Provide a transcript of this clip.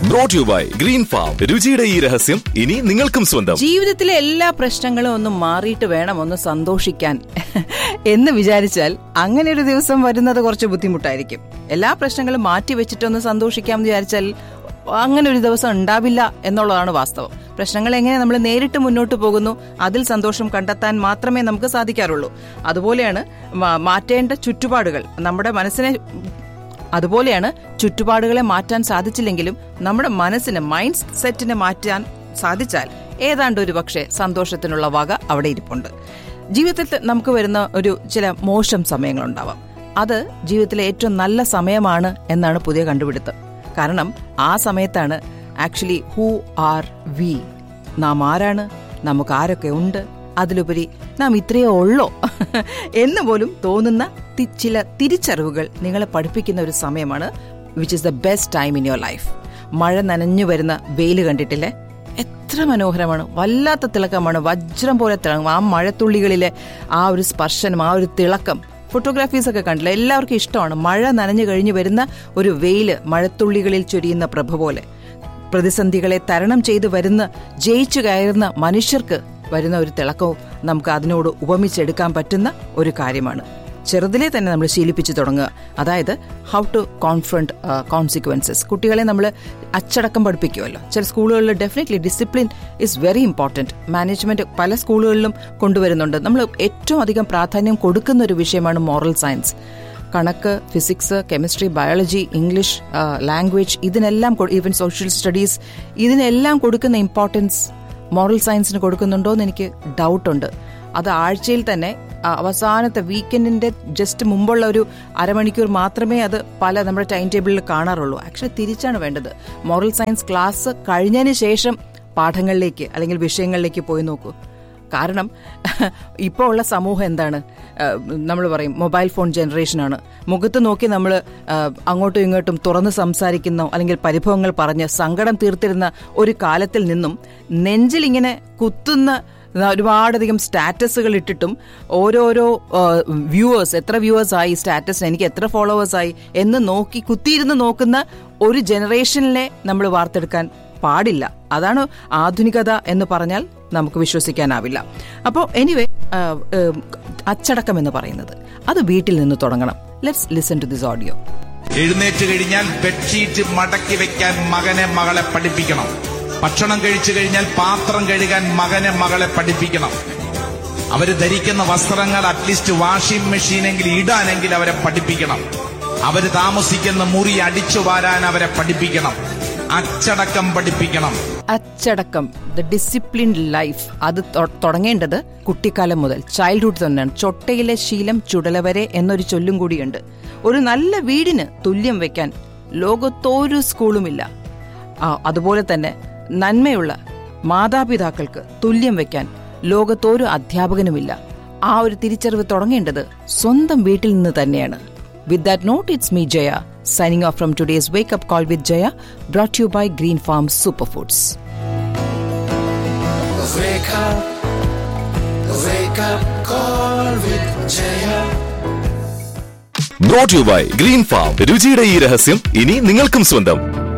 Brought you by Green Farm രുചിയുടെ ഈ രഹസ്യം ഇനി നിങ്ങൾക്കും സ്വന്തം ജീവിതത്തിലെ എല്ലാ പ്രശ്നങ്ങളും ഒന്ന് മാറിയിട്ട് വേണം ഒന്ന് സന്തോഷിക്കാൻ എന്ന് വിചാരിച്ചാൽ അങ്ങനെ ഒരു ദിവസം വരുന്നത് കുറച്ച് ബുദ്ധിമുട്ടായിരിക്കും എല്ലാ പ്രശ്നങ്ങളും മാറ്റി വെച്ചിട്ടൊന്ന് സന്തോഷിക്കാമെന്ന് വിചാരിച്ചാൽ അങ്ങനെ ഒരു ദിവസം ഉണ്ടാവില്ല എന്നുള്ളതാണ് വാസ്തവം പ്രശ്നങ്ങൾ എങ്ങനെ നമ്മൾ നേരിട്ട് മുന്നോട്ട് പോകുന്നു അതിൽ സന്തോഷം കണ്ടെത്താൻ മാത്രമേ നമുക്ക് സാധിക്കാറുള്ളൂ അതുപോലെയാണ് മാ- മാറ്റേണ്ട ചുറ്റുപാടുകൾ നമ്മുടെ മനസ്സിനെ അതുപോലെയാണ് ചുറ്റുപാടുകളെ മാറ്റാൻ സാധിച്ചില്ലെങ്കിലും നമ്മുടെ മനസ്സിന് മൈൻഡ് സെറ്റിനെ മാറ്റാൻ സാധിച്ചാൽ ഏതാണ്ട് ഒരു പക്ഷേ സന്തോഷത്തിനുള്ള വക അവിടെ ഇരിപ്പുണ്ട് ജീവിതത്തിൽ നമുക്ക് വരുന്ന ഒരു ചില മോശം സമയങ്ങളുണ്ടാവാം അത് ജീവിതത്തിലെ ഏറ്റവും നല്ല സമയമാണ് എന്നാണ് പുതിയ കണ്ടുപിടുത്തം കാരണം ആ സമയത്താണ് ആക്ച്വലി ഹൂ ആർ വി നാം ആരാണ് നമുക്ക് ആരൊക്കെ ഉണ്ട് അതിലുപരി നാം ഇത്രയേ ഉള്ളോ എന്ന് പോലും തോന്നുന്ന തി- ചില തിരിച്ചറിവുകൾ നിങ്ങളെ പഠിപ്പിക്കുന്ന ഒരു സമയമാണ് which is the best time in your life മഴ നനഞ്ഞു വരുന്ന വെയിൽ കണ്ടിട്ടില്ലേ എത്ര മനോഹരമാണ് വല്ലാത്ത തിളക്കമാണ് വജ്രം പോലെ തിളങ്ങും ആ മഴത്തുള്ളികളിലെ ആ ഒരു സ്പർശനം ആ ഒരു തിളക്കം ഫോട്ടോഗ്രാഫീസ് ഒക്കെ കണ്ടില്ല എല്ലാവർക്കും ഇഷ്ടമാണ് മഴ നനഞ്ഞു കഴിഞ്ഞു വരുന്ന ഒരു വെയില് മഴത്തുള്ളികളിൽ ചൊരിയുന്ന പ്രഭ പോലെ പ്രതിസന്ധികളെ തരണം ചെയ്ത് വരുന്ന ജയിച്ചു കയറുന്ന മനുഷ്യർക്ക് വരുന്ന ഒരു തിളക്കവും നമുക്ക് അതിനോട് ഉപമിച്ചെടുക്കാൻ പറ്റുന്ന ഒരു കാര്യമാണ് ചെറുതിലെ തന്നെ നമ്മൾ ശീലിപ്പിച്ചു തുടങ്ങുക അതായത് ഹൗ ടു കോൺഫ്രണ്ട് കോൺസിക്വൻസസ് കുട്ടികളെ നമ്മൾ അച്ചടക്കം പഠിപ്പിക്കുമല്ലോ ചില സ്കൂളുകളിൽ definitely discipline is very important management പല സ്കൂളുകളിലും കൊണ്ടുവരുന്നുണ്ട് നമ്മൾ ഏറ്റവും അധികം പ്രാധാന്യം കൊടുക്കുന്ന ഒരു വിഷയമാണ് മോറൽ സയൻസ് കണക്ക് physics chemistry biology English language ഇതിനെല്ലാം ഈവൻ സോഷ്യൽ സ്റ്റഡീസ് ഇതിനെല്ലാം കൊടുക്കുന്ന ഇമ്പോർട്ടൻസ് മോറൽ സയൻസിന് കൊടുക്കുന്നുണ്ടോ എന്ന് എനിക്ക് ഡൗട്ടുണ്ട് അത് ആഴ്ചയിൽ തന്നെ ആ, അവസാനത്തെ വീക്കെൻഡിന്റെ ജസ്റ്റ് മുമ്പുള്ള ഒരു അരമണിക്കൂർ മാത്രമേ അത് പല നമ്മുടെ ടൈം ടേബിളിൽ കാണാറുള്ളൂ ആക്ച്വലി തിരിച്ചാണ് വേണ്ടത് മോറൽ സയൻസ് ക്ലാസ് കഴിഞ്ഞതിന് ശേഷം പാഠങ്ങളിലേക്ക് അല്ലെങ്കിൽ വിഷയങ്ങളിലേക്ക് പോയി നോക്കൂ കാരണം ഇപ്പോൾ ഉള്ള സമൂഹം എന്താണ് നമ്മൾ പറയും മൊബൈൽ ഫോൺ ജനറേഷനാണ് മുഖത്ത് നോക്കി നമ്മൾ അങ്ങോട്ടും ഇങ്ങോട്ടും തുറന്ന് സംസാരിക്കുന്ന അല്ലെങ്കിൽ പരിഭവങ്ങൾ പറഞ്ഞ് സങ്കടം തീർത്തിരുന്ന ഒരു കാലത്തിൽ നിന്നും നെഞ്ചിൽ ഇങ്ങനെ കുത്തുന്ന ഒരുപാടധികം സ്റ്റാറ്റസുകൾ ഇട്ടിട്ടും ഓരോരോ വ്യൂവേഴ്സ് എത്ര വ്യൂവേഴ്സ് ആയി സ്റ്റാറ്റസ് എനിക്ക് എത്ര ഫോളോവേഴ്സ് ആയി എന്ന് നോക്കി കുത്തിയിരുന്ന് നോക്കുന്ന ഒരു ജനറേഷനിലെ നമ്മൾ വാർത്തെടുക്കാൻ പാടില്ല അതാണ് ആധുനികത എന്ന് പറഞ്ഞാൽ നമുക്ക് വിശ്വസിക്കാനാവില്ല അപ്പോൾ എനിവേ അച്ചടക്കം എന്ന് പറയുന്നത് അത് വീട്ടിൽ നിന്ന് തുടങ്ങണം let's listen to this audio എഴുന്നേറ്റ് കഴിഞ്ഞാൽ ബെഡ്ഷീറ്റ് മടക്കി വെക്കാൻ മകനെ മകളെ പഠിപ്പിക്കണം ഭക്ഷണം കഴിച്ചു കഴിഞ്ഞാൽ പാത്രം കഴുകാൻ മകനെ മകളെ പഠിപ്പിക്കണം അവര് ധരിക്കുന്ന വസ്ത്രങ്ങൾ അറ്റ്ലീസ്റ്റ് വാഷിംഗ് മെഷീനെങ്കിൽ ഇടാനെങ്കിൽ അവരെ പഠിപ്പിക്കണം അവര് താമസിക്കുന്ന മുറി അടിച്ചു വാരാൻ അവരെ പഠിപ്പിക്കണം അച്ചടക്കം പഠിപ്പിക്കണം അച്ചടക്കം ദ ഡിസിപ്ലിൻഡ് ലൈഫ് അത് തൊ- തുടങ്ങേണ്ടത് കുട്ടിക്കാലം മുതൽ ചൈൽഡ്ഹുഡ് തന്നെയാണ് ചൊട്ടയിലെ ശീലം ചുടലവരെ എന്നൊരു ചൊല്ലും കൂടിയുണ്ട് ഒരു നല്ല വീടിന് തുല്യം വെക്കാൻ ലോകത്തൊരു സ്കൂളുമില്ല ആ, അതുപോലെ തന്നെ നന്മയുള്ള മാതാപിതാക്കൾക്ക് തുല്യം വെക്കാൻ ലോകത്തൊരു അധ്യാപകനുമില്ല ആ ഒരു തിരിച്ചറിവ് തുടങ്ങേണ്ടത് സ്വന്തം വീട്ടിൽ നിന്ന് തന്നെയാണ് with that note it's me Jaya signing off from today's wake up call with Jaya brought you by Green Farm super foods Wake up, wake up, call with Jaya. Brought you by Green Farm രുചിയുടെ ഈ രഹസ്യം ഇനി നിങ്ങൾക്കും സ്വന്തം